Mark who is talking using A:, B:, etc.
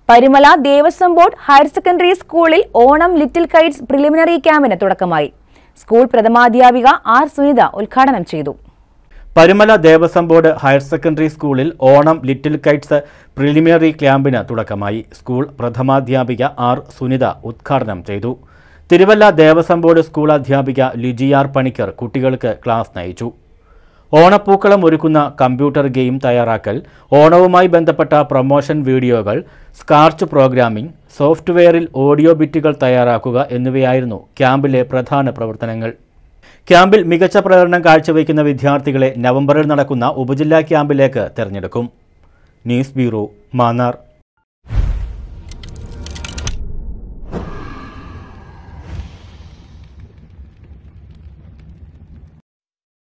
A: Parumala Devaswom board higher secondary സ്കൂളിൽ Onam little Kites preliminary ക്യാമ്പിന് തുടക്കമായി സ്കൂൾ പ്രഥമാധ്യാപിക ആർ സുനിത ഉദ്ഘാടനം ചെയ്തു
B: Parumala Devaswom board higher secondary സ്കൂളിൽ ഓണം ലിറ്റിൽ കൈറ്റ്സ് പ്രിലിമിനറി ക്യാമ്പിന് തുടക്കമായി സ്കൂൾ പ്രഥമാധ്യാപിക ആർ സുനിത ഉദ്ഘാടനം ചെയ്തു തിരുവല്ല ദേവസ്വം ബോർഡ് സ്കൂൾ അധ്യാപിക ലിജിയാർ പണിക്കർ കുട്ടികൾക്ക് ക്ലാസ് നയിച്ചു ഓണപ്പൂക്കളം ഒരുക്കുന്ന കമ്പ്യൂട്ടർ ഗെയിം തയ്യാറാക്കൽ ഓണവുമായി ബന്ധപ്പെട്ട പ്രൊമോഷൻ വീഡിയോകൾ സ്കാർച്ച് പ്രോഗ്രാമിംഗ് സോഫ്റ്റ്വെയറിൽ ഓഡിയോ ബിറ്റുകൾ തയ്യാറാക്കുക എന്നിവയായിരുന്നു ക്യാമ്പിലെ പ്രധാന പ്രവർത്തനങ്ങൾ ക്യാമ്പിൽ മികച്ച പ്രകടനം കാഴ്ചവെക്കുന്ന വിദ്യാർത്ഥികളെ നവംബറിൽ നടക്കുന്ന ഉപജില്ലാ ക്യാമ്പിലേക്ക് തെരഞ്ഞെടുക്കും ന്യൂസ് ബ്യൂറോ മാന്നാർ